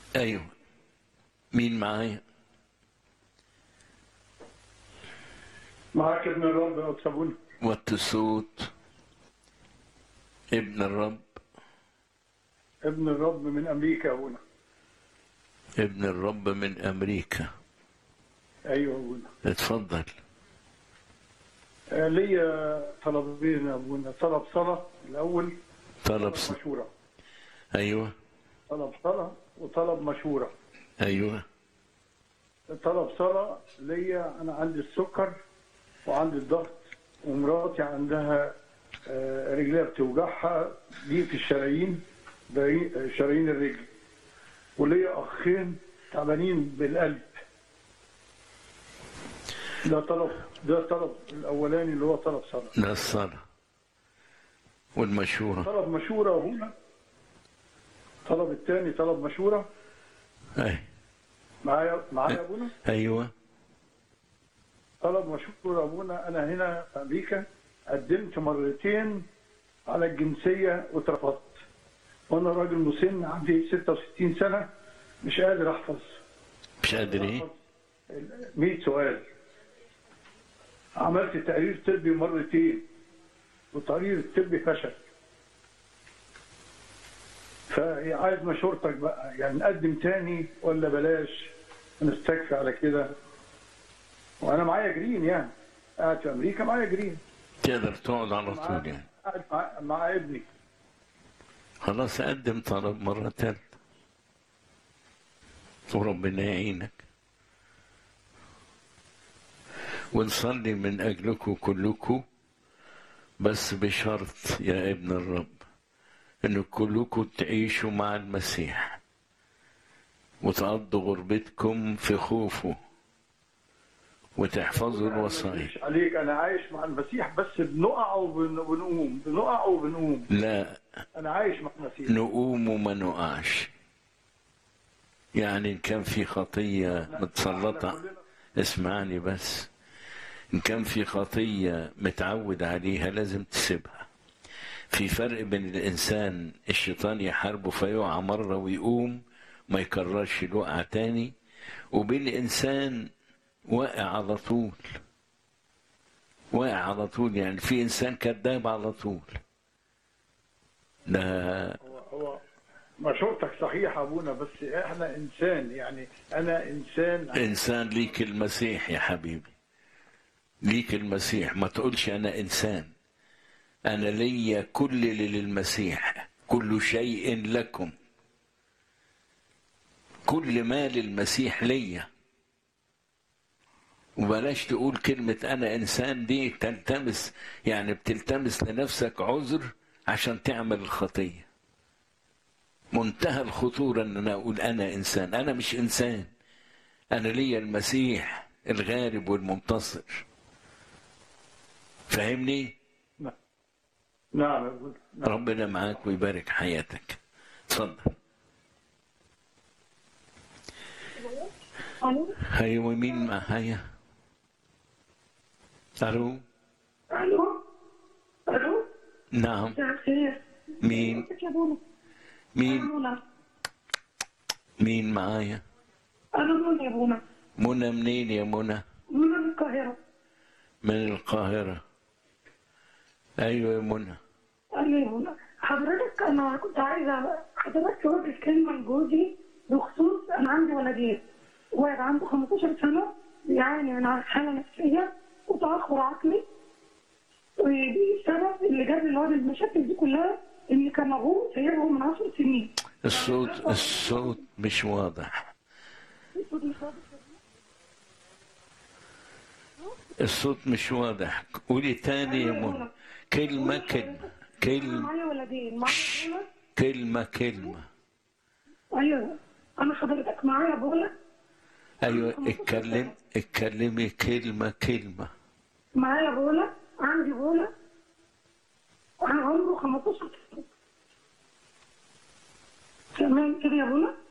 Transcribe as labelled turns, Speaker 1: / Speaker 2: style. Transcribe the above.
Speaker 1: ايوه مين معايا
Speaker 2: معاك ابن الرب يا أستاذ أبونا
Speaker 1: وطي الصوت ابن الرب
Speaker 2: ابن الرب من أمريكا يا أبونا
Speaker 1: ابن الرب من امريكا
Speaker 2: أيوه يا أبونا
Speaker 1: اتفضل
Speaker 2: آه، ليا طلبين يا أبونا طلب صلاة الأول
Speaker 1: طلب ص...
Speaker 2: مشورة
Speaker 1: ايوه
Speaker 2: طلب صلاة وطلب مشورة
Speaker 1: ايوه
Speaker 2: طلب صلاة ليا أنا عندي السكر وعندي الضغط ومراتي عندها آه، رجليها بتوجعها ضيق في الشرايين ضيق- آه، شرايين الرجل وليا أخين تعبانين بالقلب ده طلب ده طلب الأولاني اللي هو طلب صلاة
Speaker 1: ده الصلاة والمشورة
Speaker 2: طلب مشورة هنا طلب الثاني طلب مشورة
Speaker 1: أي.
Speaker 2: معايا معايا يا أبونا
Speaker 1: ايوه
Speaker 2: طلب مشكور ابونا انا هنا في امريكا قدمت مرتين على الجنسيه واترفضت وانا راجل مسن عندي 66 سنه مش قادر احفظ
Speaker 1: مش قادر ايه
Speaker 2: 100 سؤال عملت تقرير طبي مرتين والتقرير الطبي فشل فعايز مشورتك بقى يعني نقدم تاني ولا بلاش نستكفي على كده وانا معايا جرين يعني قاعد في امريكا معايا جرين
Speaker 1: تقدر تقعد على طول يعني
Speaker 2: قاعد مع, مع ابني
Speaker 1: خلاص قدم طلب مرة تالتة وربنا يعينك ونصلي من أجلكم كلكم بس بشرط يا ابن الرب إن كلكم تعيشوا مع المسيح وتقضوا غربتكم في خوفه وتحفظوا الوصايا
Speaker 2: مش عليك انا عايش مع المسيح بس بنقع وبن- وبنقوم بنقع وبنقوم
Speaker 1: لا
Speaker 2: انا عايش مع المسيح
Speaker 1: نقوم وما نقعش يعني إن كان في خطية متسلطة
Speaker 2: إحنا كلنا-
Speaker 1: اسمعني بس إن كان في خطية متعود عليها لازم تسيبها في فرق بين الإنسان الشيطان يحاربه فيقع مرة ويقوم ما يكررش الوقعة تاني وبين الإنسان واقع على طول واقع على طول يعني في إنسان كذاب على طول ده
Speaker 2: هو هو مشورتك صحيحه ابونا بس احنا انسان يعني انا انسان
Speaker 1: إنسان ليك المسيح يا حبيبي ليك المسيح ما تقولش أنا إنسان أنا ليا كل اللي للمسيح كل شيء لكم كل ما للمسيح ليا وبلاش تقول كلمة أنا إنسان دي تلتمس يعني بتلتمس لنفسك عذر عشان تعمل الخطية منتهى الخطورة إن أنا أقول أنا إنسان أنا مش إنسان أنا ليا المسيح الغارب والمنتصر فاهمني؟
Speaker 2: نعم يا أبونا. نعم.
Speaker 1: ربنا معاك ويبارك حياتك اتفضل
Speaker 3: الو
Speaker 1: ايوه مين معايا الو
Speaker 3: الو الو
Speaker 1: نعم
Speaker 3: مساء الخير
Speaker 1: مين
Speaker 3: ازيك يا بولا
Speaker 1: مين
Speaker 3: منى
Speaker 1: مين معايا
Speaker 3: انا منى يا بونا
Speaker 1: منى منين يا منى
Speaker 3: منى من القاهره
Speaker 1: من القاهرة ايوه يا منى
Speaker 3: انا يا بونا حضرتك انا كنت عايزه حضرتك توجه كلمه لجوزي بخصوص انا عندي ولدين واحد عنده 15 سنه بيعاني من حاله نفسيه وتاخر عقلي والسبب اللي جاب الواد المشاكل دي كلها ان كان ابوه سايبه من 10 سنين
Speaker 1: الصوت الصوت مش واضح الصوت مش واضح قولي تاني يا منى كلمة كلمة
Speaker 3: انا
Speaker 1: كلمة
Speaker 3: معايا ولدين معايا ولد
Speaker 1: كلمة كلمة
Speaker 3: ايوه انا حضرتك معايا بولا
Speaker 1: ايوه اتكلم اتكلمي كلمة كلمة
Speaker 3: معايا بولا عندي بولا انا عمره 15 سنه تمام كده يا بولا